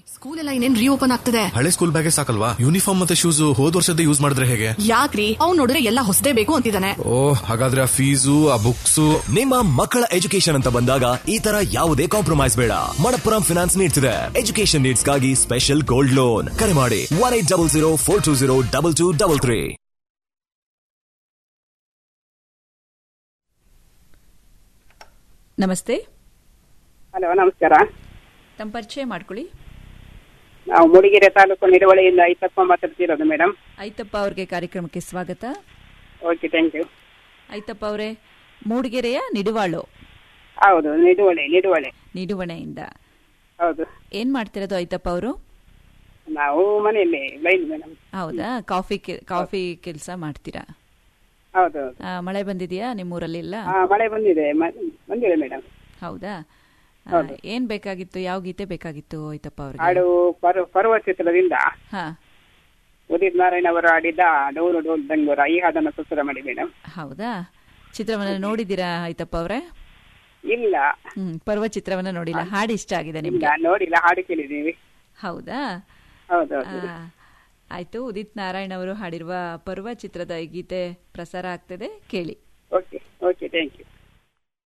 School ಎಲ್ಲ ಇನ್ನೇನ್ reopen ಆಗ್ತದೆ ಹಳೆ ಸ್ಕೂಲ್ ಬ್ಯಾಗೆ ಸಾಕಲ್ವಾ ಯೂನಿಫಾರ್ಮ್ ಮತ್ತೆ ಶೂಸ್ ಹೋದ್ ವರ್ಷದ ಯೂಸ್ ಮಾಡಿದ್ರೆ ಹೇಗೆ ಯಾಕ್ರಿ ಅವ್ನ್ ನೋಡಿದ್ರೆ ಎಲ್ಲ ಹೊಸದೇ ಬೇಕು ಅಂತಿದ್ದಾನೆ ಓ ಹಾಗಾದ್ರೆ ಆ ಫೀಸು ಆ ಬುಕ್ಸ್ ನಿಮ್ಮ ಮಕ್ಕಳ ಎಜುಕೇಶನ್ ಅಂತ ಬಂದಾಗ ಈ ತರ ಯಾವುದೇ ಕಾಂಪ್ರಮೈಸ್ ಬೇಡ ಮಣಪ್ಪುರಂ ಫಿನಾನ್ಸ್ ನೀಡ್ತಿದೆ ಎಜುಕೇಶನ್ ನೀಡ್ಸ್ಗಾಗಿ ಸ್ಪೆಷಲ್ ಗೋಲ್ಡ್ ಲೋನ್ ಕರೆ ಮಾಡಿ one eight double zero four two zero double two double three ನಮಸ್ತೆ ಹಲೋ ನಮಸ್ಕಾರ ತಮ್ಮ ಪರಿಚಯ ಮಾಡ್ಕೊಳ್ಳಿ ನಾವು ಮೂಡಿಗೆರೆ ತಾಲೂಕು ನಿಡುವಳಿಯಿಂದ ಐತಪ್ಪ ಮಾತಾಡ್ತಿರೋದು ಮೇಡಮ್ ಐತಪ್ಪ ಅವ್ರಿಗೆ ಕಾರ್ಯಕ್ರಮಕ್ಕೆ ಸ್ವಾಗತ ಓಕೆ ಥ್ಯಾಂಕ್ ಯು ಐತಪ್ಪ ಅವರೇ ಮೂಡಿಗೆರೆಯ ನಿಡುವಾಳು ಹೌದು ನಿಡುವಳಿ ನಿಡುವಳಿ ನಿಡುವಣೆಯಿಂದ ಹೌದು ಏನ್ ಮಾಡ್ತಿರೋದು ಐತಪ್ಪ ಅವರು ನಾವು ಮನೆಯಲ್ಲಿ ಲೈನ್ ಮೇಡಮ್ ಹೌದಾ ಕಾಫಿ ಕೆ- ಕಾಫಿ ಕೆಲಸ ಮಾಡ್ತೀರಾ ಹೌದು ಹೌದು ಆ, ಮಳೆ ಬಂದಿದೆಯಾ ನಿಮ್ಮೂರಲ್ಲಿಲ್ಲ ಹಾ ಮಳೆ ಬಂದಿದೆ ಮ- ಬಂದಿದೆ ಮೇಡಮ್ ಹೌದಾ ಆ, ಹೌದು. ಏನ್ ಬೇಕಾಗಿತ್ತು ಯಾವ ಗೀತೆ ಬೇಕಾಗಿತ್ತು ಐತಪ್ಪ ಅವ್ರಿಗೆ ಹಾಡು ಪರ್ವ ಪರ್ವ ಚಿತ್ರದಿಂದ ಹಾ ಉದಿತ್ ನಾರಾಯಣ್ ಅವರು ಆಡಿದ ಡೋರು ಡೋಲ್ ದಂಗೂರ ಈ ಹಾಡನ್ನು ಪ್ರಸ್ತುತ ಮಾಡಿ ಮೇಡಮ್ ಹೌದಾ ಚಿತ್ರವನ್ನ ನೋಡಿದ್ದೀರಾ ಐತಪ್ಪ ಅವ್ರೆ ಇಲ್ಲ ಹ್ಮ್ ಪರ್ವ ಚಿತ್ರವನ್ನ ನೋಡಿಲ್ಲ ಹಾಡು ಇಷ್ಟ ಆಗಿದೆ ಇಲ್ಲ ನಿಮ್ಗೆ ನೋಡಿಲ್ಲ ಹಾಡು ಕೇಳಿದ್ದೀವಿ ಹೌದಾ ಹೌದು ಹೌದು ಆ, ಆಯ್ತು ಉದಿತ್ ನಾರಾಯಣ್ ಅವರು ಹಾಡಿರುವ ಪರ್ವ ಚಿತ್ರದ ಈ ಗೀತೆ ಪ್ರಸಾರ ಆಗ್ತದೆ ಕೇಳಿ ಓಕೆ ಓಕೆ ಥ್ಯಾಂಕ್ ಯು